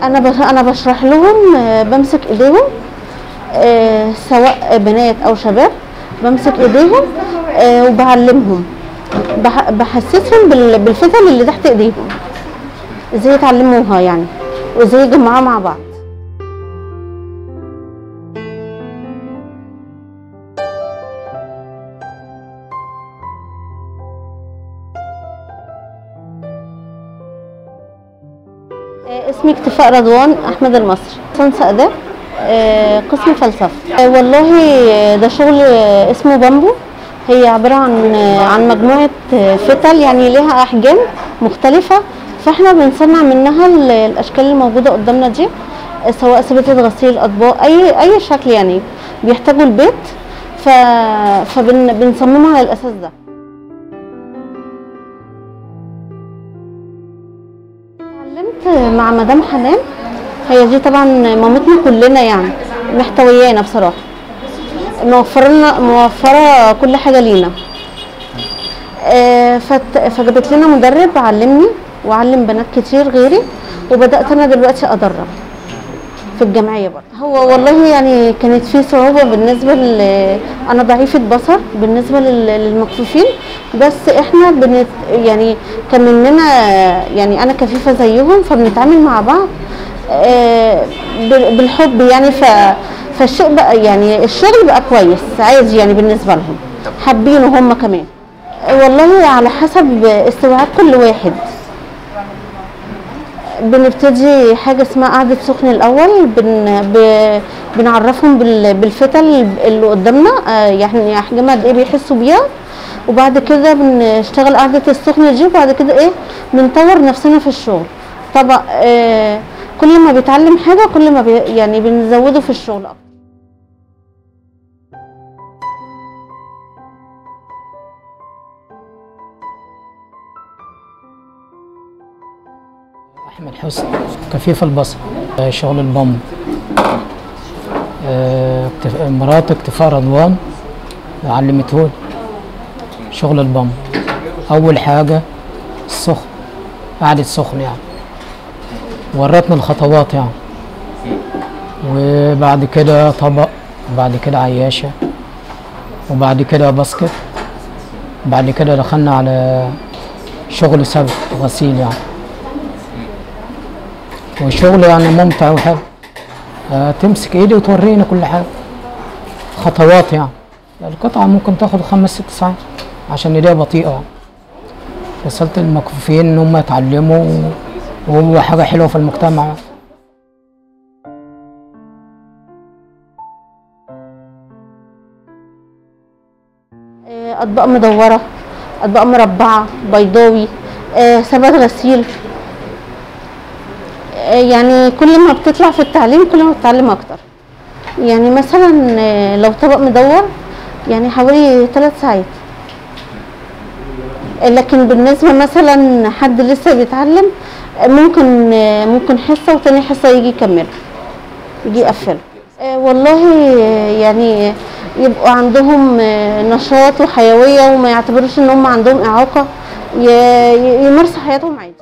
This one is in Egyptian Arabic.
انا بش... انا بشرح لهم آه، بمسك ايديهم آه، سواء بنات او شباب بمسك ايديهم آه، وبعلمهم بح... بحسسهم بال... بالفتن اللي تحت ايديهم ازاي يتعلموها يعني وازاي يجمعوها مع بعض آه، اسمي اكتفاء رضوان احمد المصري صنص اداب آه، قسم فلسفه آه، والله آه، ده شغل آه، اسمه بامبو هي عباره عن آه، عن مجموعه آه، فتل يعني ليها احجام مختلفه فاحنا بنصنع منها ال- الاشكال اللي موجوده قدامنا دي آه، سواء سبته غسيل اطباق اي اي شكل يعني بيحتاجوا البيت ف فبنصممها على الاساس ده اتعلمت مع مدام حنان هي دي طبعا مامتنا كلنا يعني محتويانا بصراحه موفره لنا موفره كل حاجه لينا آه، فت- فجابت لنا مدرب علمني وعلم بنات كتير غيري وبدات انا دلوقتي ادرب في الجمعيه برضه هو والله يعني كانت في صعوبه بالنسبه ل انا ضعيفه بصر بالنسبه لل- للمكفوفين بس احنا بنت يعني كان مننا يعني انا كفيفه زيهم فبنتعامل مع بعض آه، بال- بالحب يعني ف فالشيء بقى يعني الشغل بقى كويس عادي يعني بالنسبه لهم حابينه هم كمان والله على حسب استوعاب كل واحد بنبتدي حاجة اسمها قعدة سخن الأول بن ب... بنعرفهم بال... بالفتل اللي قدامنا آه، يعني أحجامها قد إيه بيحسوا بيها وبعد كده بنشتغل قعدة السخن دي وبعد كده إيه بنطور نفسنا في الشغل طبعا آه كل ما بيتعلم حاجة كل ما بي... يعني بنزوده في الشغل أكتر احمد حسني كفيف البصر آه، شغل البامب آه، اكتف- مرات اكتفاء رضوان علمتهولي شغل البامب اول حاجه السخن قعدة سخن يعني ورتنا الخطوات يعني وبعد كده طبق وبعد كده عياشة وبعد كده باسكت بعد كده دخلنا على شغل سبت غسيل يعني والشغل يعني ممتع وحلو آه، تمسك ايدي وتورينا كل حاجه خطوات يعني القطعه ممكن تاخد خمس ست ساعات عشان ايديها بطيئه يعني. رسالة المكفوفين ان هم يتعلموا وهو حاجه حلوه في المجتمع آه، اطباق مدوره اطباق مربعه بيضاوي آه، ثبات غسيل آه، يعني كل ما بتطلع في التعليم كل ما بتتعلم اكتر يعني مثلا آه، لو طبق مدور يعني حوالي ثلاث ساعات آه، لكن بالنسبه مثلا حد لسه بيتعلم آه، ممكن آه، ممكن حصه وتاني حصه يجي يكمل يجي يقفل آه، والله آه، يعني يبقوا عندهم آه، نشاط وحيويه وما يعتبروش ان هم عندهم اعاقه ي- ي- يمارسوا حياتهم عادي